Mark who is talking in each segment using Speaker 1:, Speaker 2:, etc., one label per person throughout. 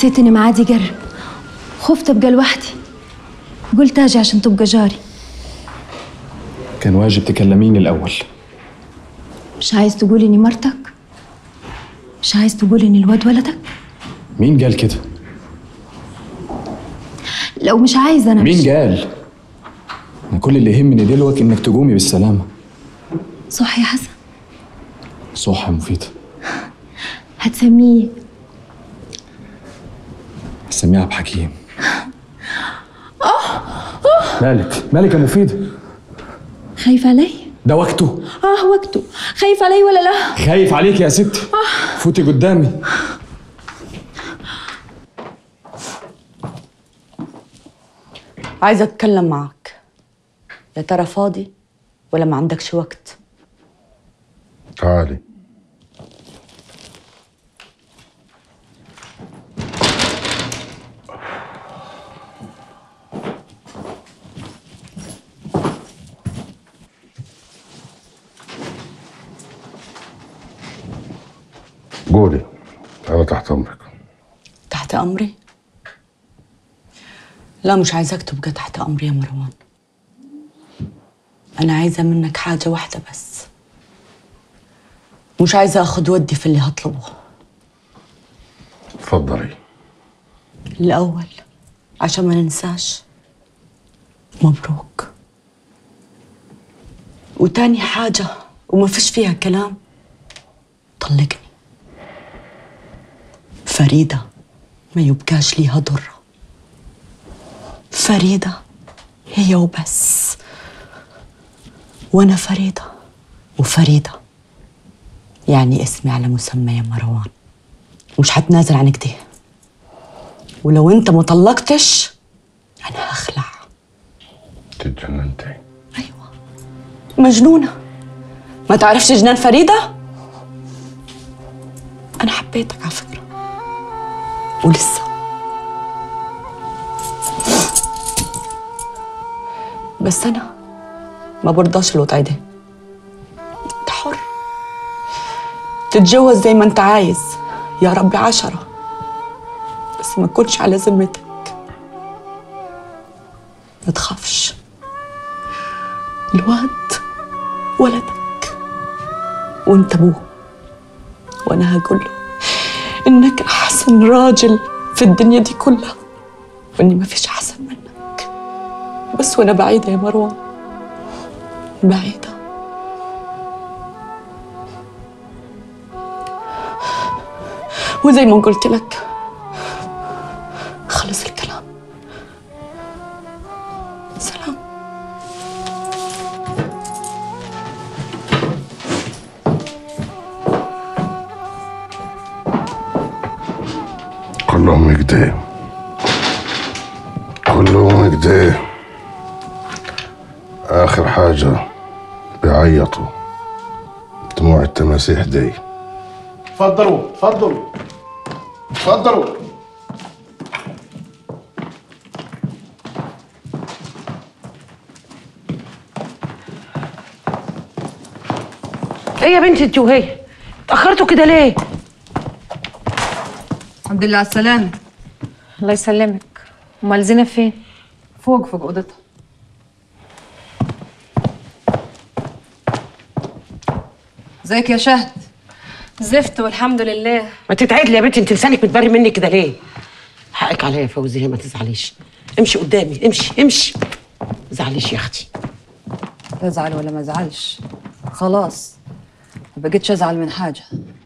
Speaker 1: حسيت اني معادي قرب خفت ابقى لوحدي قلت اجي عشان تبقى جاري
Speaker 2: كان واجب تكلميني الأول
Speaker 1: مش عايز تقول اني مرتك مش عايز تقول اني الواد ولدك
Speaker 2: مين قال كده؟
Speaker 1: لو مش عايز انا
Speaker 2: مين
Speaker 1: مش
Speaker 2: قال؟ أنا كل اللي يهمني دلوقتي إنك تقومي بالسلامة
Speaker 1: صح يا حسن
Speaker 2: صح يا مفيدة
Speaker 1: هتسميه
Speaker 2: سميها عبد الحكيم مالك مالك يا مفيدة
Speaker 1: خايف علي
Speaker 2: ده وقته
Speaker 1: اه وقته خايف علي ولا لا
Speaker 2: خايف عليك يا ستي فوتي قدامي
Speaker 3: عايزة أتكلم معك يا ترى فاضي ولا ما عندكش وقت
Speaker 4: تعالي قولي أنا تحت أمرك
Speaker 3: تحت أمري لا مش عايزاك تبقى تحت أمري يا مروان أنا عايزة منك حاجة واحدة بس مش عايزة أخد ودي في اللي هطلبه
Speaker 4: اتفضلي
Speaker 3: الأول عشان ما ننساش مبروك وتاني حاجة وما فيش فيها كلام طلقني فريدة ما يبقاش ليها ضرة فريدة هي وبس وأنا فريدة وفريدة يعني اسمي على مسمى يا مروان مش هتنازل عن كده ولو انت ما طلقتش انا هخلع
Speaker 4: تتجننتي
Speaker 3: ايوه مجنونه ما تعرفش جنان فريده انا حبيتك على فكره ولسه بس انا ما برضاش الوضع ده انت حر تتجوز زي ما انت عايز يا ربي عشرة بس ما تكونش على ذمتك ما تخافش الواد ولدك وانت ابوه وانا هقول له انك احسن راجل في الدنيا دي كلها واني ما فيش احسن منك بس وانا بعيده يا مروان بعيده وزي ما قلت لك خلص الكلام سلام
Speaker 4: كلهم كده كلهم كده آخر حاجة بيعيطوا دموع التماسيح دي
Speaker 5: اتفضلوا اتفضلوا اتفضلوا
Speaker 6: ايه يا بنتي انت وهي اتاخرتوا كده ليه
Speaker 7: الحمد لله على السلامة
Speaker 8: الله يسلمك امال زينب فين
Speaker 7: فوق فوق اوضتها ازيك يا شهد
Speaker 8: زفت والحمد لله
Speaker 6: ما تتعدلي يا بنتي انت لسانك متبري مني كده ليه حقك عليا يا فوزيه ما تزعليش امشي قدامي امشي امشي ما تزعليش يا اختي
Speaker 7: تزعل ولا ما ازعلش خلاص ما بقيتش ازعل من حاجة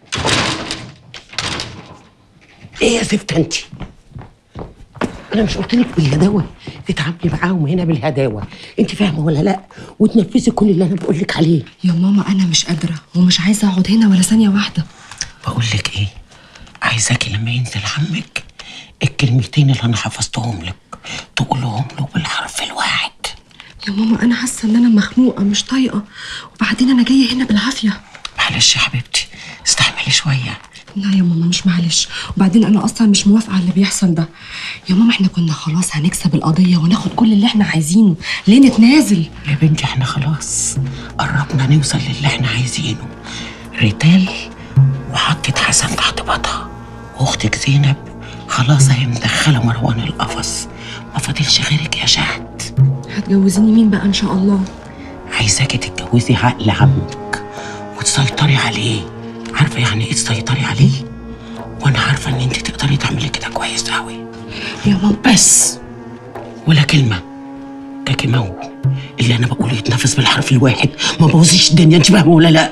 Speaker 6: ايه يا زفت انت انا مش قلت لك بالهداوه تتعاملي معاهم هنا بالهداوه انت فاهمه ولا لا وتنفذي كل اللي انا بقول لك عليه
Speaker 9: يا ماما انا مش قادره ومش عايزه اقعد هنا ولا ثانيه واحده
Speaker 6: بقول لك ايه عايزاكي لما ينزل عمك الكلمتين اللي انا حفظتهم لك تقولهم له بالحرف الواحد
Speaker 9: يا ماما انا حاسه ان انا مخنوقه مش طايقه وبعدين انا جايه هنا بالعافيه
Speaker 6: معلش يا حبيبتي استحملي شويه
Speaker 9: لا يا ماما مش معلش وبعدين انا اصلا مش موافقه على اللي بيحصل ده يا ماما احنا كنا خلاص هنكسب القضيه وناخد كل اللي احنا عايزينه ليه نتنازل
Speaker 6: يا بنتي احنا خلاص قربنا نوصل للي احنا عايزينه ريتال وحطت حسن تحت بطها واختك زينب خلاص هي مدخله مروان القفص ما فاضلش غيرك يا شهد
Speaker 9: هتجوزيني مين بقى ان شاء الله
Speaker 6: عايزاكي تتجوزي عقل عمك وتسيطري عليه عارفه يعني ايه تسيطري عليه وانا عارفه ان انت تقدري تعملي كده كويس قوي
Speaker 9: يا ماما
Speaker 6: بس ولا كلمه كاكيمو اللي انا بقوله يتنفس بالحرف الواحد ما بوظيش الدنيا انت فاهمه ولا لا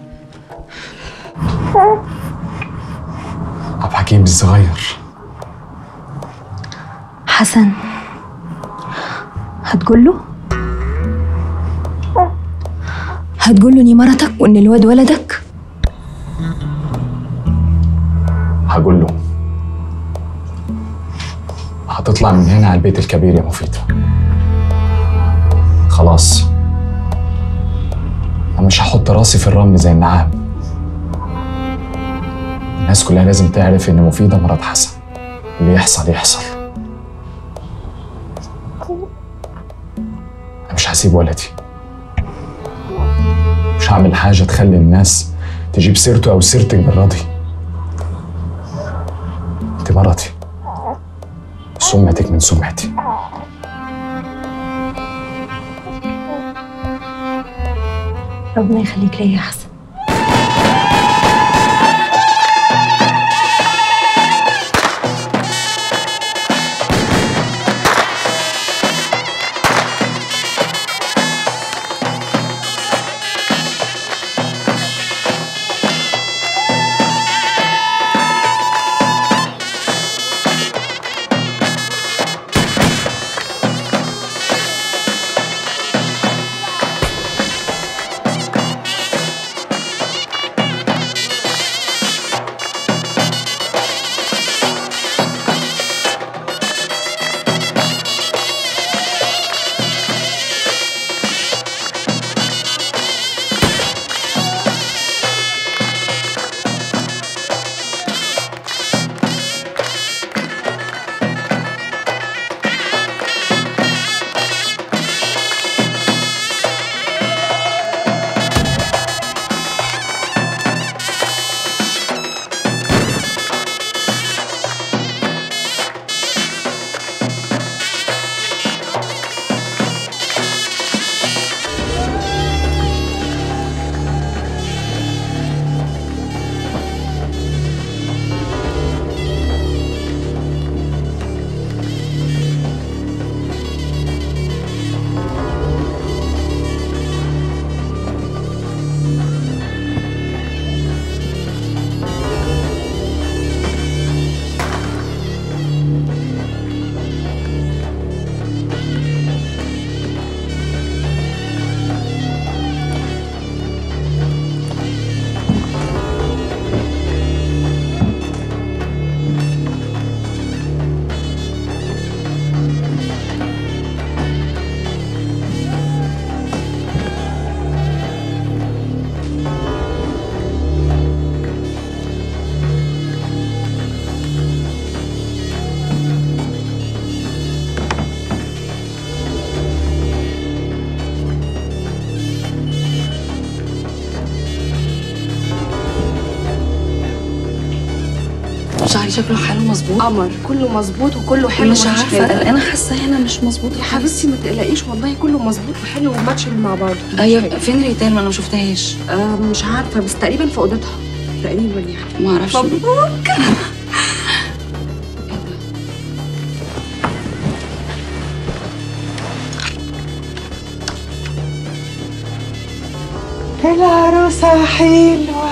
Speaker 2: عبد الحكيم الصغير
Speaker 1: حسن هتقول له هتقول له اني مرتك وان الواد ولدك
Speaker 2: هقول له هتطلع من هنا على البيت الكبير يا مفيدة خلاص أنا مش هحط راسي في الرمل زي النعام الناس كلها لازم تعرف إن مفيدة مرات حسن اللي يحصل يحصل أنا مش هسيب ولدي مش هعمل حاجة تخلي الناس تجيب سيرته أو سيرتك بالراضي انت مرتي سمعتك من سمعتي
Speaker 1: ربنا يخليك ليا يا حسن
Speaker 9: شعري شكله حلو مظبوط
Speaker 10: قمر كله مظبوط وكله حلو
Speaker 9: مش
Speaker 10: ومفيش
Speaker 9: عارفه
Speaker 10: حاجة.
Speaker 9: انا حاسه هنا مش مظبوط
Speaker 10: يا حبيبتي ما تقلقيش والله كله مظبوط وحلو وماتشنج مع بعض
Speaker 9: ايوه فين ريتال ما انا ما شفتهاش
Speaker 10: آه مش عارفه بس تقريبا في اوضتها تقريبا يعني
Speaker 9: ما اعرفش
Speaker 10: مبروك
Speaker 11: العروسة حلوة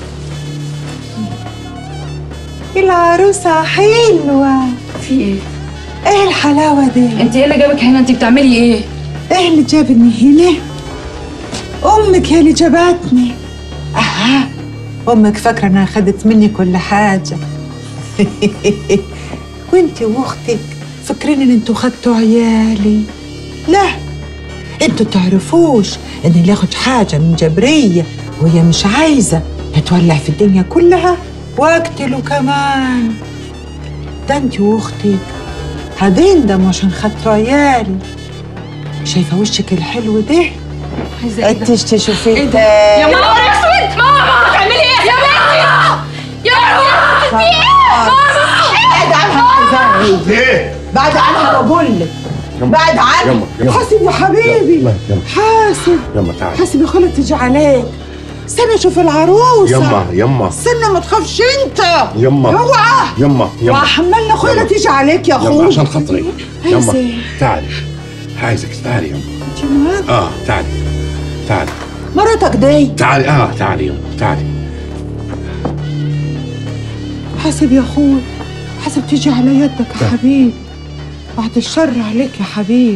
Speaker 11: العروسة حلوة
Speaker 9: في ايه
Speaker 11: ايه الحلاوة دي؟
Speaker 9: انت ايه اللي جابك هنا انت بتعملي ايه
Speaker 11: ايه اللي جابني هنا؟ امك هي اللي جابتني اها امك فاكرة انها خدت مني كل حاجة وانت واختك فاكرين ان انتوا خدتوا عيالي لا انتوا تعرفوش ان اللي ياخد حاجة من جبرية وهي مش عايزة هتولع في الدنيا كلها واقتله كمان ده انت واختك هتندم عشان خدتوا عيالي شايفة وشك الحلو ده
Speaker 10: عايزه ايه ده؟
Speaker 11: انتش تشوفيه
Speaker 10: ايه ده؟ يا ماما يا اسود ماما بتعملي ايه يا بنتي يا بنتي في ايه ماما
Speaker 5: ايه
Speaker 11: بعد عنها بقول لك بعد عنها
Speaker 5: يما، يما.
Speaker 11: حاسب يا حبيبي
Speaker 5: يلا يلا
Speaker 11: حاسب
Speaker 5: يما تعالي
Speaker 11: حاسب يا خالة تيجي عليك استنى اشوف العروسه
Speaker 5: يما يما
Speaker 11: استنى ما تخافش انت
Speaker 5: يما
Speaker 11: اوعى
Speaker 5: يما يما
Speaker 11: وحملنا اخويا
Speaker 5: يلا.
Speaker 11: تيجي عليك يا
Speaker 5: يما
Speaker 11: اخويا
Speaker 5: عشان خاطري يما
Speaker 11: عايزة
Speaker 5: تعالي عايزك تعالي يما
Speaker 11: انت موافق؟
Speaker 5: اه تعالي تعالي
Speaker 11: مراتك دي
Speaker 5: تعالي اه تعالي يما تعالي
Speaker 11: حاسب يا اخوي حاسب تيجي على يدك يا حبيبي بعد الشر عليك يا حبيبي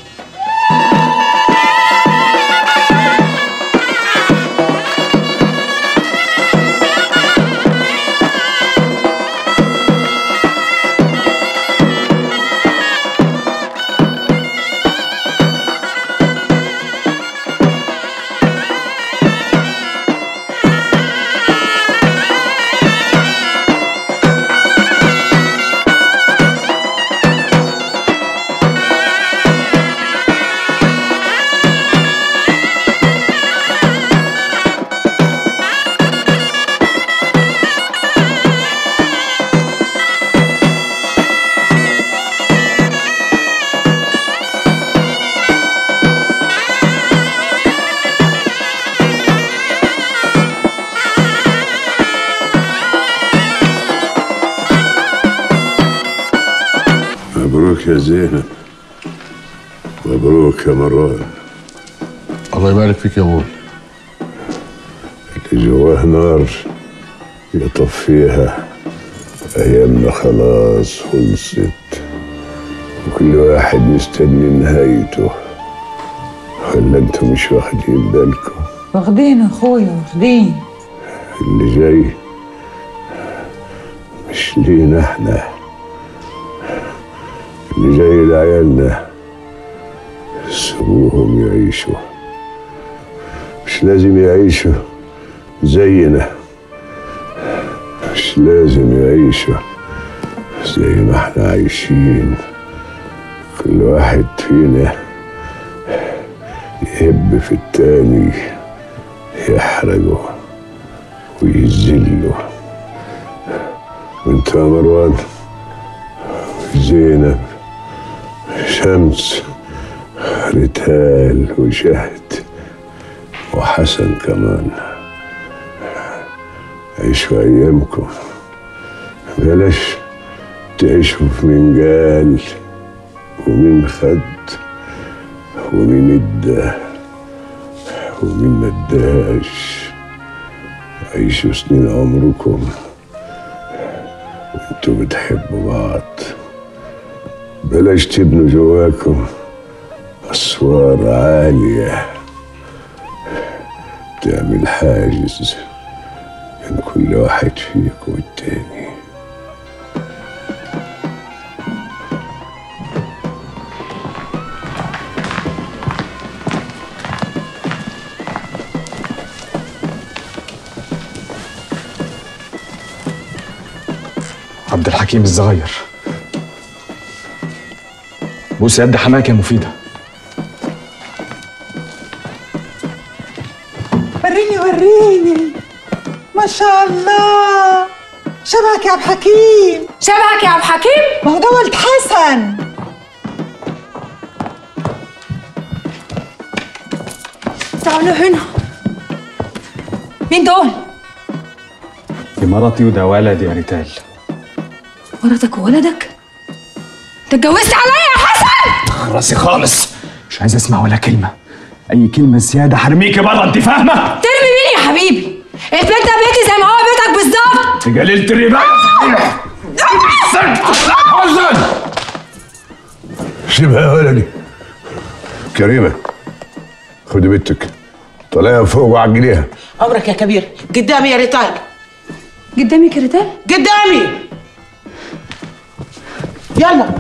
Speaker 4: مبروك يا زينب مبروك يا مروان
Speaker 5: الله يبارك فيك يا ابوي
Speaker 4: اللي جواه نار يطفيها أيامنا خلاص خلصت وكل واحد مستني نهايته ولا انتوا مش واخدين بالكم
Speaker 11: واخدين اخويا واخدين
Speaker 4: اللي جاي مش لينا احنا اللي جاي لعيالنا سيبوهم يعيشوا مش لازم يعيشوا زينا مش لازم يعيشوا زي ما احنا عايشين كل واحد فينا يهب في التاني يحرجه ويذله وانت يا مروان زينب شمس ريتال وشهد وحسن كمان عيشوا ايامكم بلاش تعيشوا في منجال ومين خد ومين ادى ومين ما اداش عيشوا سنين عمركم وانتوا بتحبوا بعض بلاش تبنوا جواكم أسوار عالية تعمل حاجز بين كل واحد فيكم والتاني
Speaker 2: عبد الحكيم الصغير بوس يد حماك يا مفيدة
Speaker 11: وريني وريني ما شاء الله شبهك يا عبد الحكيم
Speaker 8: شبهك يا عبد الحكيم
Speaker 11: ما هو ده ولد حسن
Speaker 8: تعالوا هنا مين دول؟
Speaker 2: دي مراتي وده ولدي يا ريتال
Speaker 8: مراتك وولدك؟ انت اتجوزت عليا يا حسن؟
Speaker 2: راسي خالص مش عايز اسمع ولا كلمة أي كلمة زيادة هرميكي بره أنت فاهمة؟
Speaker 8: ترمي مين يا حبيبي؟ البيت ده بيتي زي ما هو بيتك بالظبط
Speaker 2: أنت جليلة الرباية حسن
Speaker 4: سيبها يا ولدي كريمة خدي بنتك طلعيها فوق وعجليها
Speaker 6: عمرك يا كبير قدامي يا ريتال
Speaker 8: قدامي كريتال؟
Speaker 6: قدامي يلا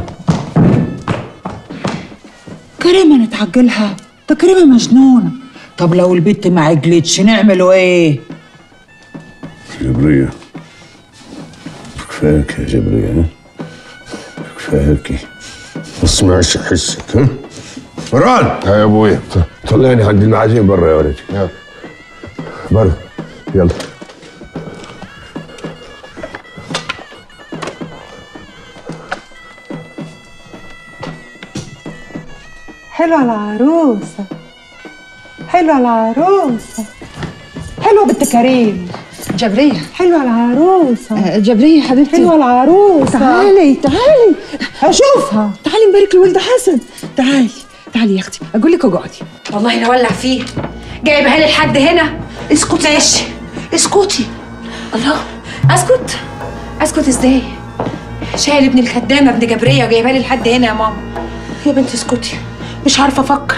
Speaker 11: كريمة نتعجلها ده كريمة مجنونة طب لو البت ما عجلتش نعملوا ايه؟
Speaker 4: جبرية كفاك يا جبرية ها كفاكي ما تسمعش حسك ها مران
Speaker 5: يا ابويا
Speaker 4: طلعني عند المعازيم برا يا ولدي
Speaker 5: يلا.
Speaker 4: برا يلا
Speaker 11: حلوة العروسة حلوة العروسة حلوة بنت كريم
Speaker 7: جبرية
Speaker 11: حلوة العروسة
Speaker 7: جبرية حبيبتي
Speaker 11: حلوة العروسة
Speaker 7: تعالي تعالي
Speaker 11: أشوفها
Speaker 7: تعالي نبارك لولد حسن تعالي تعالي يا اختي اقول لك اقعدي
Speaker 8: والله لا ولع فيه جايبها لي لحد هنا اسكت ماشي اسكتي الله اسكت اسكت ازاي شايل ابن الخدامه ابن جبريه وجايبها لي لحد هنا يا ماما يا بنتي اسكتي مش عارفه افكر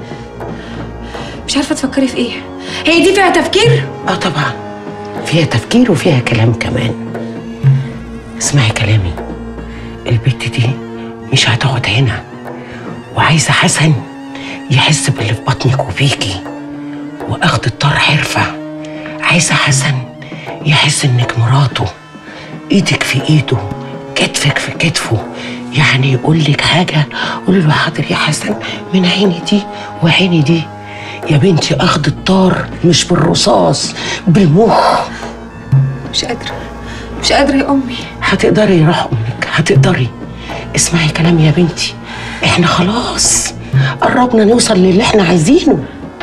Speaker 8: مش عارفه تفكري في ايه هي دي فيها تفكير
Speaker 6: اه طبعا فيها تفكير وفيها كلام كمان اسمعي كلامي البت دي مش هتقعد هنا وعايزه حسن يحس باللي في بطنك وبيكي واخد الطار حرفه عايزه حسن يحس انك مراته ايدك في ايده كتفك في كتفه يعني يقول لك حاجه قولي له حاضر يا حسن من عيني دي وعيني دي يا بنتي اخد الطار مش بالرصاص بالمخ
Speaker 8: مش قادره مش قادره يا امي
Speaker 6: هتقدري يا روح امك هتقدري اسمعي كلامي يا بنتي احنا خلاص قربنا نوصل للي احنا عايزينه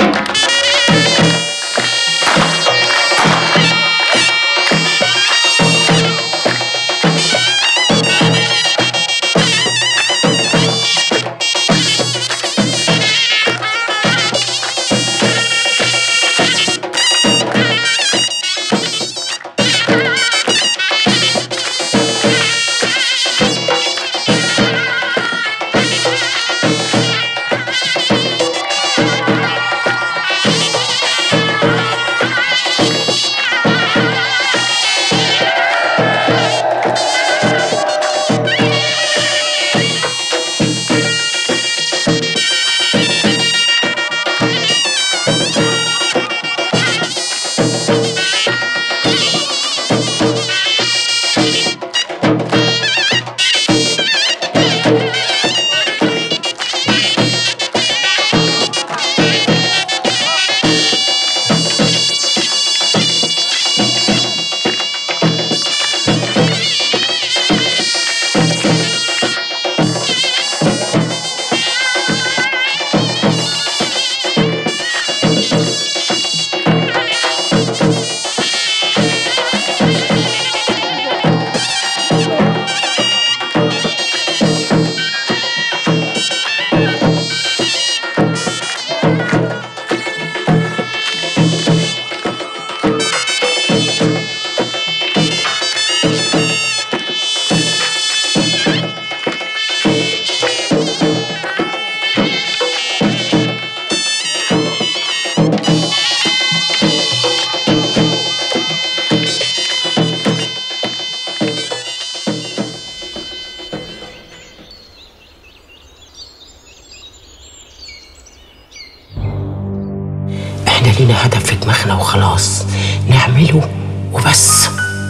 Speaker 6: احنا لينا هدف في دماغنا وخلاص نعمله وبس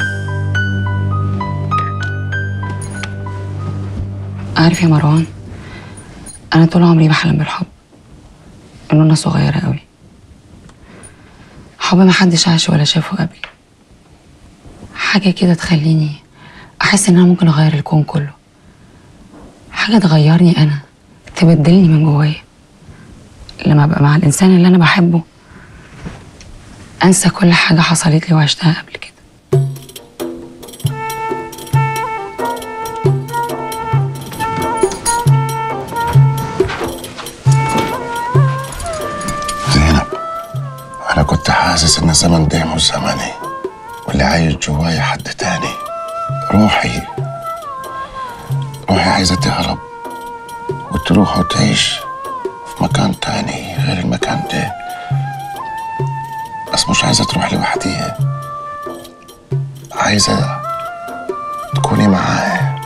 Speaker 7: عارف يا مروان انا طول عمري بحلم بالحب من وانا صغيره قوي حب ما حدش عاش ولا شافه قبلي حاجه كده تخليني احس ان انا ممكن اغير الكون كله حاجه تغيرني انا تبدلني من جوايا لما ابقى مع الانسان اللي انا بحبه انسى كل حاجه حصلت لي وعشتها قبل كده
Speaker 4: زينب أنا كنت حاسس إن الزمن ده مش زمني واللي عايش جوايا حد تاني روحي روحي عايزة تهرب وتروح وتعيش في مكان تاني غير المكان ده بس مش عايزة تروح لوحديها عايزة تكوني معايا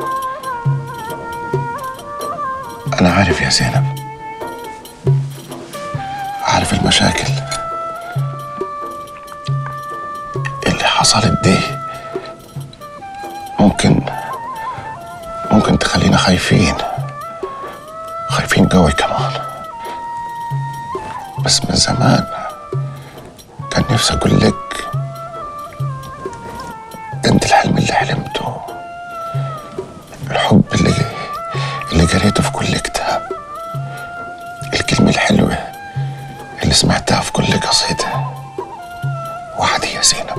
Speaker 4: أنا عارف يا زينب عارف المشاكل اللي حصلت دي ممكن ممكن تخلينا خايفين خايفين قوي كمان بس من زمان كان نفسي اقول لك ده انت الحلم اللي حلمته الحب اللي اللي قريته في كل كتاب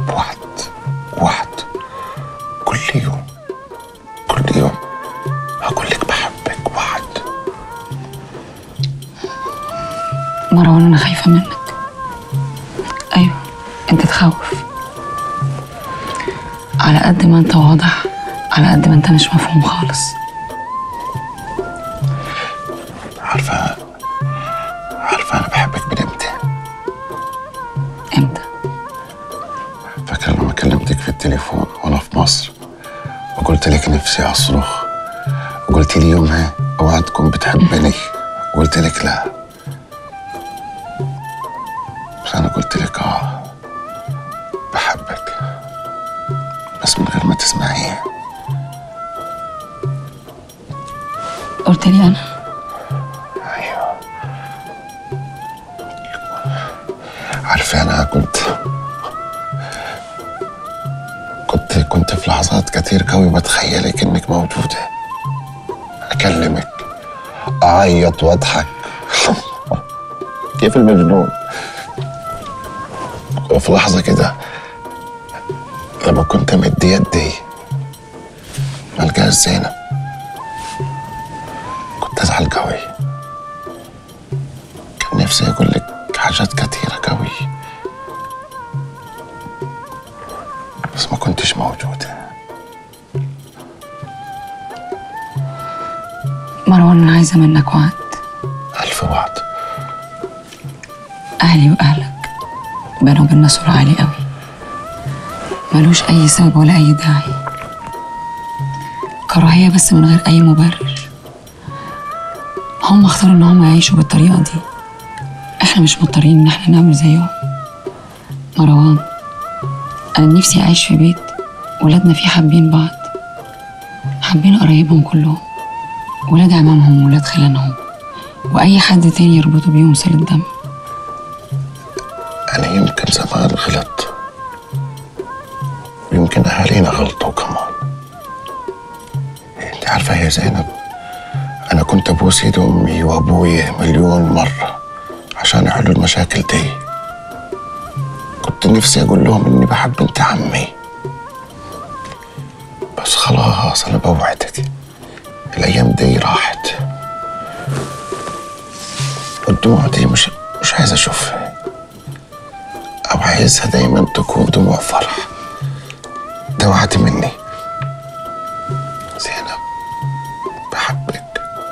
Speaker 4: بوعد وعد كل يوم كل يوم هقول لك بحبك وعد
Speaker 7: مروان انا خايفه منك ايوه انت تخوف على قد ما انت واضح على قد ما انت مش مفهوم خالص
Speaker 4: عارفة عارفة أنا بحبك من إمتى؟
Speaker 7: امتى؟
Speaker 4: فاكرة لما كلمتك في التليفون وأنا في مصر وقلت لك نفسي أصرخ وقلت لي يومها اوعى تكون بتحبني وقلت لك لا بس أنا قلت لك آه بحبك بس من غير ما تسمعيه
Speaker 7: قلت لي انا
Speaker 4: عارفة أنا كنت كنت كنت في لحظات كتير قوي بتخيلك إنك موجودة أكلمك أعيط وأضحك كيف المجنون وفي لحظة كده لما كنت مدي يدي ملقاش زينب كنت أزعل قوي كان نفسي أقول لك حاجات كتيرة قوي بس ما كنتش موجودة
Speaker 7: مروان انا عايزه منك وعد
Speaker 4: ألف وعد
Speaker 7: اهلي واهلك بينهم وبيننا سور عالي قوي ملوش اي سبب ولا اي داعي كراهيه بس من غير اي مبرر هم اختاروا ان هم يعيشوا بالطريقه دي احنا مش مضطرين ان احنا نعمل زيهم مروان انا نفسي اعيش في بيت ولادنا فيه حابين بعض حابين قرايبهم كلهم ولاد عمامهم ولاد خلانهم واي حد تاني يربطوا بيهم صله دم
Speaker 4: أنا يمكن زمان غلط ويمكن أهالينا غلطوا كمان أنت عارفة يا زينب أنا كنت أبوس إيد أمي وأبويا مليون مرة عشان يحلوا المشاكل دي كنت نفسي أقول لهم إني بحب بنت عمي بس خلاص أنا بوعدك الأيام دي راحت والدموع دي مش مش عايز أشوفها أو عايزها دايما تكون دموع فرح ده وعد مني زينب بحبك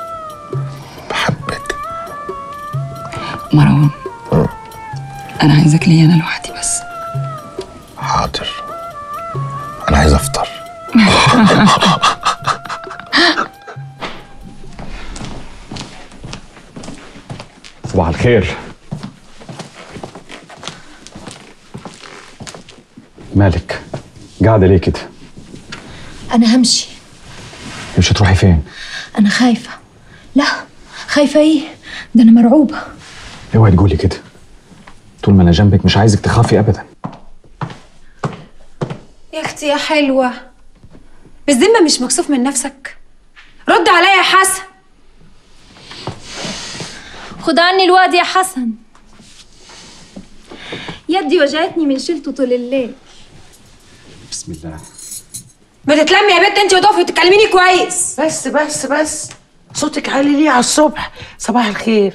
Speaker 4: بحبك
Speaker 7: مروان انا عايزك ليا انا لوحدي بس
Speaker 4: حاضر أنا عايز أفطر
Speaker 2: صباح الخير مالك قاعدة ليه كده؟
Speaker 1: أنا همشي
Speaker 2: مش هتروحي فين؟
Speaker 1: أنا خايفة لا خايفة إيه ده أنا مرعوبة
Speaker 2: اوعي تقولي كده طول ما انا جنبك مش عايزك تخافي ابدا
Speaker 8: يا اختي يا حلوة بالذمة مش مكسوف من نفسك رد عليا يا حسن
Speaker 12: خد عني الواد يا حسن يدي وجعتني من شيلته طول الليل
Speaker 2: بسم الله
Speaker 8: ما تتلمي يا بنت انت وتقفي وتكلميني كويس
Speaker 6: بس بس بس صوتك عالي ليه على الصبح صباح الخير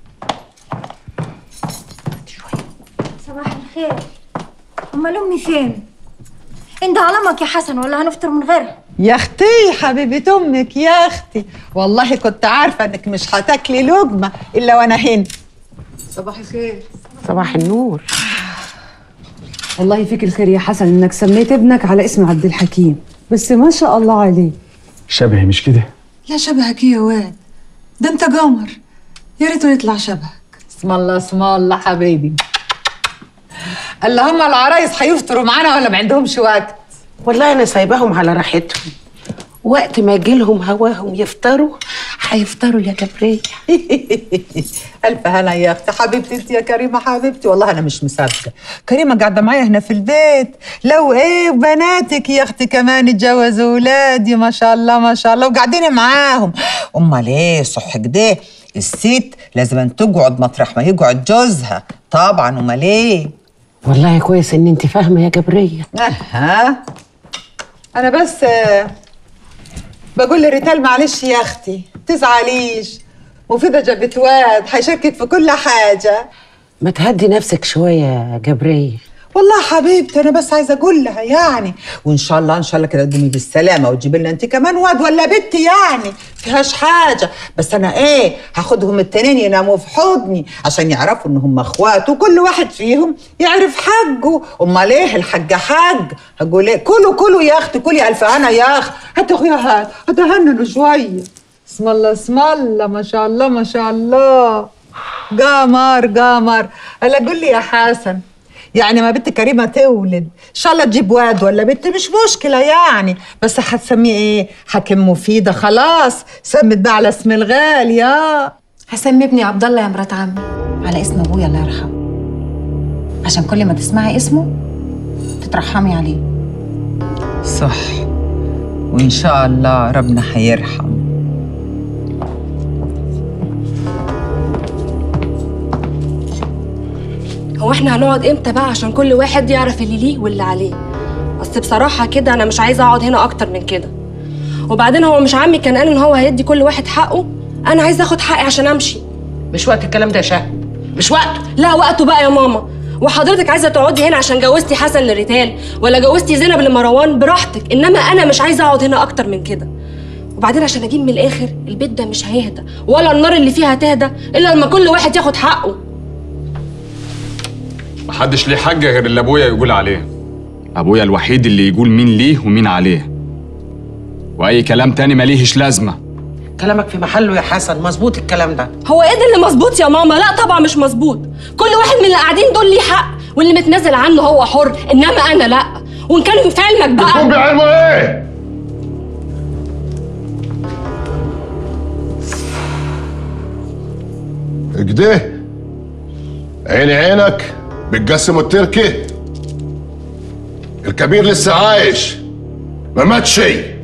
Speaker 12: صباح الخير امال امي فين انت علمك يا حسن ولا هنفطر من غيرها
Speaker 11: يا اختي حبيبة امك يا اختي والله كنت عارفة انك مش هتاكلي لقمة الا وانا هنا
Speaker 13: صباح الخير
Speaker 6: صباح النور
Speaker 13: والله يفيك الخير يا حسن انك سميت ابنك على اسم عبد الحكيم بس ما شاء الله عليه
Speaker 2: شبهي مش كده؟
Speaker 13: لا شبهك يا واد ده انت قمر يا ريته يطلع شبهك
Speaker 11: اسم الله اسم الله حبيبي اللهم العرايس هيفطروا معانا ولا ما عندهمش وقت
Speaker 6: والله انا سايباهم على راحتهم وقت ما يجيلهم هواهم يفطروا هيفطروا يا جبرية
Speaker 11: ألف هنا يا أختي حبيبتي أنت يا كريمة حبيبتي والله أنا مش مصدقة كريمة قاعدة معايا هنا في البيت لو إيه بناتك يا أختي كمان اتجوزوا ولادي ما شاء الله ما شاء الله وقاعدين معاهم أمال إيه صح كده الست لازم أن تقعد مطرح ما يقعد جوزها طبعا أمال إيه
Speaker 6: والله كويس ان انت فاهمه يا جبريه
Speaker 11: ها انا بس آه، بقول لريتال معلش يا اختي تزعليش مفيدة جابت واد هيشاركك في كل حاجة
Speaker 6: ما تهدي نفسك شويه يا جبريه
Speaker 11: والله حبيبتي انا بس عايزه اقول لها يعني وان شاء الله ان شاء الله كده تقومي بالسلامه وتجيبي لنا انت كمان واد ولا بنت يعني فيهاش حاجه بس انا ايه هاخدهم التنين يناموا في حضني عشان يعرفوا ان هم اخوات وكل واحد فيهم يعرف حقه امال ايه الحاجه حاج هقول ايه كلوا كلوا يا اختي كلي الف هنا يا اخ هات اخويا هات هتهننوا شويه اسم الله اسم الله ما شاء الله ما شاء الله قمر قمر هلا قول لي يا حسن يعني ما بنت كريمه تولد ان شاء الله تجيب واد ولا بنت مش مشكله يعني بس هتسميه ايه حكيم مفيده خلاص سمت بقى على اسم الغالي يا
Speaker 12: هسمي ابني عبد الله يا مرات عمي على اسم ابويا الله يرحمه عشان كل ما تسمعي اسمه تترحمي عليه
Speaker 11: صح وان شاء الله ربنا هيرحم
Speaker 10: هو احنا هنقعد امتى بقى عشان كل واحد يعرف اللي ليه واللي عليه اصل بصراحه كده انا مش عايزه اقعد هنا اكتر من كده وبعدين هو مش عمي كان قال ان هو هيدي كل واحد حقه انا عايزه اخد حقي عشان امشي
Speaker 6: مش وقت الكلام ده يا شهد مش وقته
Speaker 10: لا وقته بقى يا ماما وحضرتك عايزه تقعدي هنا عشان جوزتي حسن لريتال ولا جوزتي زينب لمروان براحتك انما انا مش عايزه اقعد هنا اكتر من كده وبعدين عشان اجيب من الاخر البيت ده مش هيهدى ولا النار اللي فيها هتهدى الا لما كل واحد ياخد حقه
Speaker 14: محدش ليه حاجة غير اللي أبويا يقول عليه أبويا الوحيد اللي يقول مين ليه ومين عليه وأي كلام تاني مليهش لازمة
Speaker 6: كلامك في محله يا حسن مظبوط الكلام ده
Speaker 10: هو ايه ده اللي مظبوط يا ماما لا طبعا مش مظبوط كل واحد من اللي قاعدين دول ليه حق واللي متنازل عنه هو حر انما انا لا وان كان في علمك بقى
Speaker 4: بتكون بعلمه ايه؟ كده عيني عينك بتقسم التركي الكبير لسه عايش ما ماتش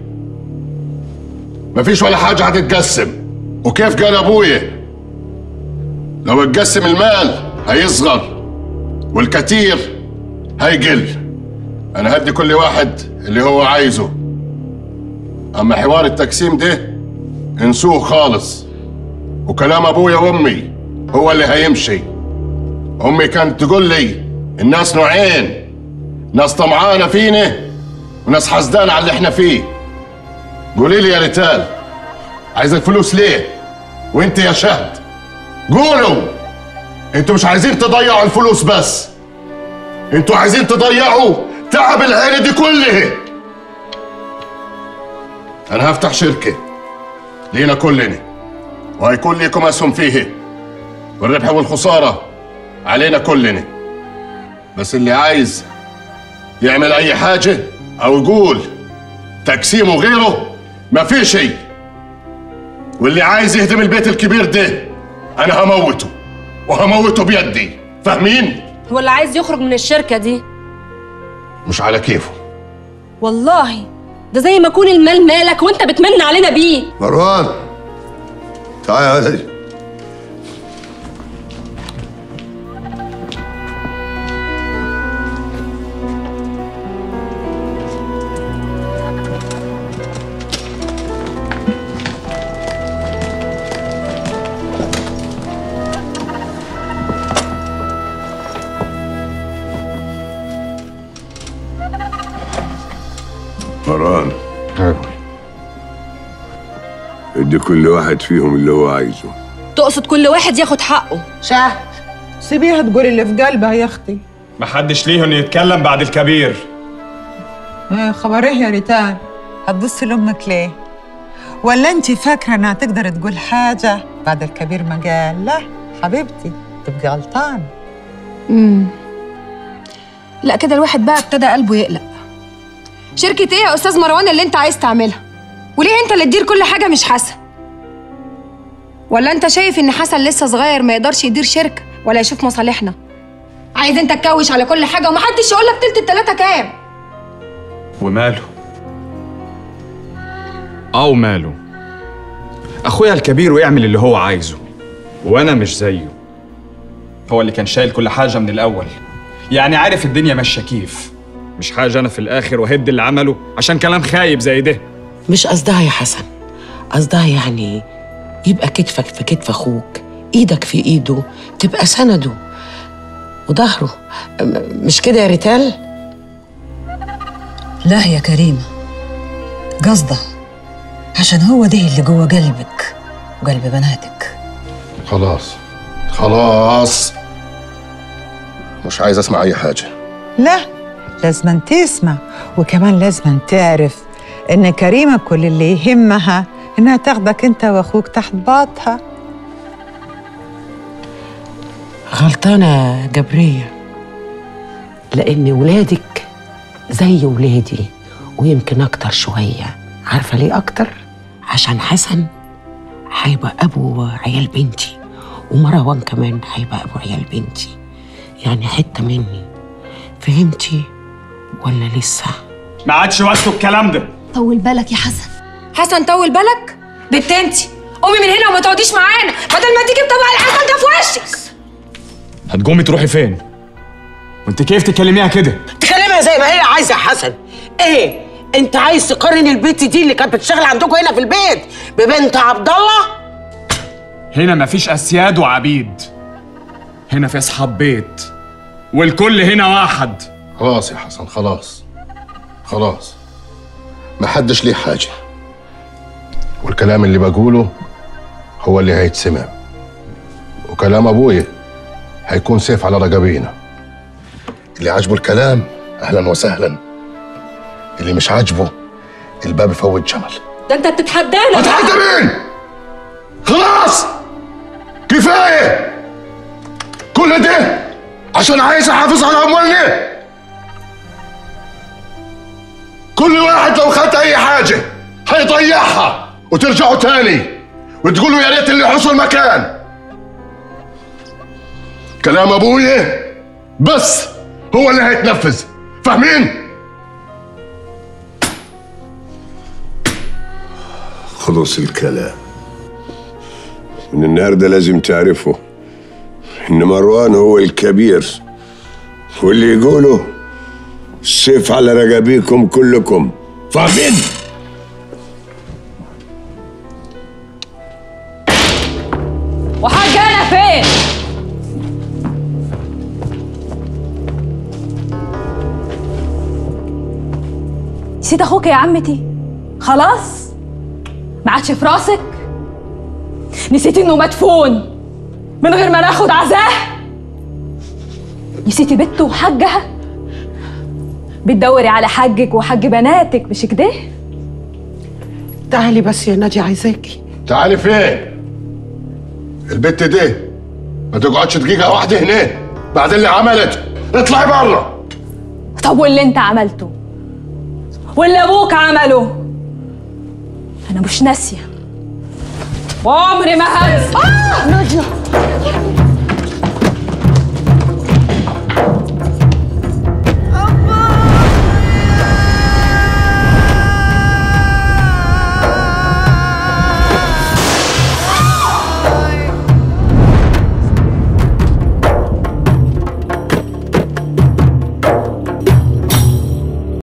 Speaker 4: مفيش ولا حاجة هتتقسم وكيف قال ابويا لو اتقسم المال هيصغر والكتير هيقل انا هدي كل واحد اللي هو عايزه اما حوار التقسيم ده انسوه خالص وكلام ابويا وامي هو اللي هيمشي امي كانت تقول لي الناس نوعين ناس طمعانه فينا وناس حسدانه على اللي احنا فيه قولي لي يا ريتال عايز الفلوس ليه وانت يا شهد قولوا انتوا مش عايزين تضيعوا الفلوس بس انتوا عايزين تضيعوا تعب العيله دي كلها انا هفتح شركه لينا كلنا وهيكون ليكم اسهم فيه والربح والخساره علينا كلنا بس اللي عايز يعمل اي حاجه او يقول تقسيم وغيره ما في شيء واللي عايز يهدم البيت الكبير ده انا هموته وهموته بيدي فاهمين
Speaker 10: هو اللي عايز يخرج من الشركه دي
Speaker 4: مش على كيفه
Speaker 10: والله ده زي ما يكون المال مالك وانت بتمن علينا بيه
Speaker 4: مروان تعال يا ولدي
Speaker 15: مروان ادي كل واحد فيهم اللي هو عايزه
Speaker 10: تقصد كل واحد ياخد حقه
Speaker 11: شهد سيبيها تقول اللي في قلبها يا اختي
Speaker 14: محدش ليه إنه يتكلم بعد الكبير
Speaker 11: ايه خبر ايه يا ريتان هتبصي لامك ليه ولا انت فاكره انها تقدر تقول حاجه بعد الكبير ما قال لا حبيبتي تبقي غلطان
Speaker 8: امم لا كده الواحد بقى ابتدى قلبه يقلق شركة ايه يا استاذ مروان اللي انت عايز تعملها وليه انت اللي تدير كل حاجة مش حسن ولا انت شايف ان حسن لسه صغير ما يقدرش يدير شركة ولا يشوف مصالحنا عايز انت تكوش على كل حاجة ومحدش يقول لك تلت التلاتة كام
Speaker 14: وماله أو ماله أخويا الكبير ويعمل اللي هو عايزه وأنا مش زيه هو اللي كان شايل كل حاجة من الأول يعني عارف الدنيا ماشيه كيف مش حاجه انا في الاخر وهد اللي عمله عشان كلام خايب زي ده
Speaker 6: مش قصدها يا حسن قصدها يعني يبقى كتفك في كتف اخوك ايدك في ايده تبقى سنده وظهره م- مش كده يا ريتال
Speaker 16: لا يا كريمة قصده عشان هو ده اللي جوه قلبك وقلب بناتك
Speaker 4: خلاص خلاص مش عايز اسمع اي حاجه
Speaker 11: لا لازم تسمع وكمان لازم تعرف ان كريمه كل اللي يهمها انها تاخدك انت واخوك تحت باطها
Speaker 6: غلطانة جبرية لأن ولادك زي ولادي ويمكن أكتر شوية عارفة ليه أكتر؟ عشان حسن هيبقى أبو عيال بنتي ومروان كمان هيبقى أبو عيال بنتي يعني حتة مني فهمتي ولا لسه؟
Speaker 14: ما عادش وقته الكلام ده
Speaker 1: طول بالك يا حسن
Speaker 8: حسن طول بالك بنت انتي قومي من هنا وما تقعديش معانا بدل ما تيجي بطبق العسل ده في وشك
Speaker 14: هتقومي تروحي فين وانت كيف تكلميها كده
Speaker 6: تكلمها زي ما هي عايزة يا حسن إيه؟ أنت عايز تقارن البنت دي اللي كانت بتشتغل عندكم هنا في البيت ببنت عبد الله؟
Speaker 14: هنا مفيش اسياد وعبيد هنا في اصحاب بيت والكل هنا واحد
Speaker 4: خلاص يا حسن خلاص خلاص ما حدش ليه حاجه والكلام اللي بقوله هو اللي هيتسمع وكلام ابويا هيكون سيف على رقبينا اللي عاجبه الكلام اهلا وسهلا اللي مش عاجبه الباب يفوت جمل
Speaker 10: ده انت بتتحدانا
Speaker 4: اتحدى مين؟ خلاص كفايه كل ده عشان عايز احافظ على اموالنا كل واحد لو خد اي حاجه هيضيعها وترجعوا تاني وتقولوا يا ريت اللي حصل مكان كلام ابويا بس هو اللي هيتنفذ فاهمين؟
Speaker 15: خلص الكلام من النهارده لازم تعرفوا ان مروان هو الكبير واللي يقوله السيف على رقابيكم كلكم فاهمين؟
Speaker 10: وحاج انا فين نسيت اخوك يا عمتي خلاص ما عادش في راسك نسيتي انه مدفون من غير ما ناخد عزاه نسيتي بنته وحجها بتدوري على حجك وحج بناتك مش كده
Speaker 6: تعالي بس يا نادي عايزاكي
Speaker 4: تعالي فين؟ البت دي ما تقعدش دقيقة واحدة هنا بعد اللي عملته اطلعي بره
Speaker 10: طب واللي انت عملته واللي ابوك عمله انا مش ناسيه وعمري ما هنسى